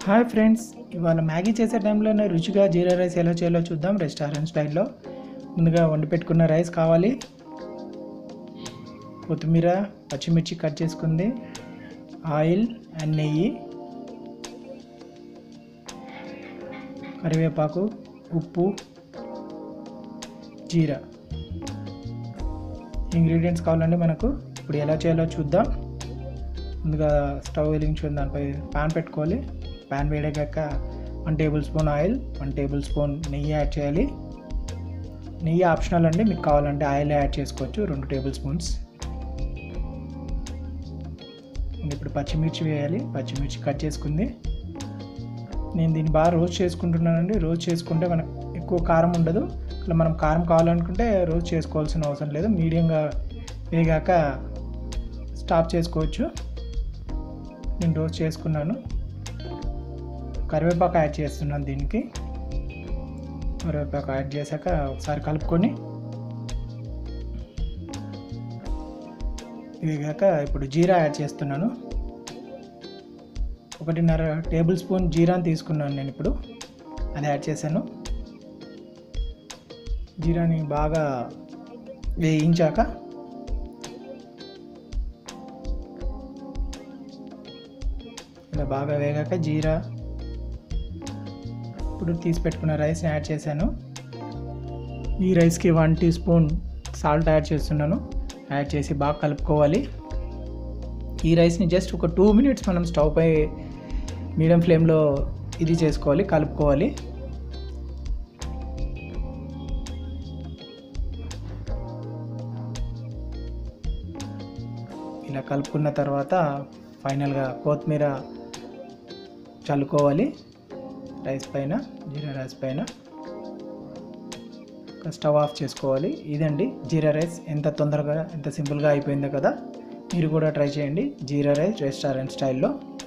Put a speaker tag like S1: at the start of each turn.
S1: hi friends ఇవాళ Maggi చేసే టైంలోనే రుచిగా జీరా రైస్ ఎలా చేయాలో చూద్దాం రెస్టారెంట్ స్టైల్లో ముందుగా వండి పెట్టుకున్న రైస్ కావాలి కొత్తిమీర పచ్చిమిర్చి కట్ చేసుకుంది ఆయిల్ అండ్ నెయ్యి కరివేపాకు ఉప్పు జీరా ఇంగ్రీడియంట్స్ కావాలండి మనకు ఇప్పుడు ఎలా చేయాలో చూద్దాం ముందుగా స్టవ్ వెలిగించుకుని దానిపై ప్యాన్ పెట్టుకోవాలి ప్యాన్ వేడెక్కాక one tablespoon oil one tablespoon నెయ్యి యాడ్ చేయాలి నెయ్యి ఆప్షనల్ అండి మీకు కావాలంటే ఆయిల్ యాడ్ చేసుకోవచ్చు రెండు టేబుల్ స్పూన్స్ ఇప్పుడు పచ్చిమిర్చి వేయాలి పచ్చిమిర్చి కట్ చేసుకుంది నేను దీన్ని బాగా రోస్ట్ చేసుకుంటున్నానండి రోస్ట్ చేసుకుంటే మనకు ఎక్కువ కారం ఉండదు ఇట్లా మనం కారం కావాలనుకుంటే రోస్ట్ చేసుకోవాల్సిన అవసరం లేదు మీడియంగా వేగాక స్టాప్ చేసుకోవచ్చు నేను రోస్ట్ చేసుకున్నాను కరివేపాకు యాడ్ చేస్తున్నాను దీనికి కరివేపాకు యాడ్ చేశాక ఒకసారి కలుపుకొని వేగాక ఇప్పుడు జీరా యాడ్ చేస్తున్నాను ఒకటిన్నర టేబుల్ స్పూన్ జీరాని తీసుకున్నాను నేను ఇప్పుడు అది యాడ్ చేశాను జీరాని బాగా వేయించాక ఇలా బాగా వేగాక జీరా ఇప్పుడు తీసి పెట్టుకున్న రైస్ని యాడ్ చేశాను ఈ రైస్కి one teaspoon salt add చేస్తున్నాను యాడ్ చేసి బాగా కలుపుకోవాలి ఈ రైస్ని జస్ట్ ఒక టూ మినిట్స్ మనం స్టవ్ పై మీడియం ఫ్లేమ్లో ఇది చేసుకోవాలి కలుపుకోవాలి ఇలా కలుపుకున్న తర్వాత ఫైనల్గా కొత్తిమీర చల్లుకోవాలి రైస్ పైన జీరా రైస్ పైన స్టవ్ ఆఫ్ చేసుకోవాలి ఇదండి జీరా రైస్ ఎంత తొందరగా ఎంత సింపుల్గా అయిపోయిందో కదా మీరు కూడా ట్రై చేయండి జీరా రైస్ రెస్టారెంట్ స్టైల్లో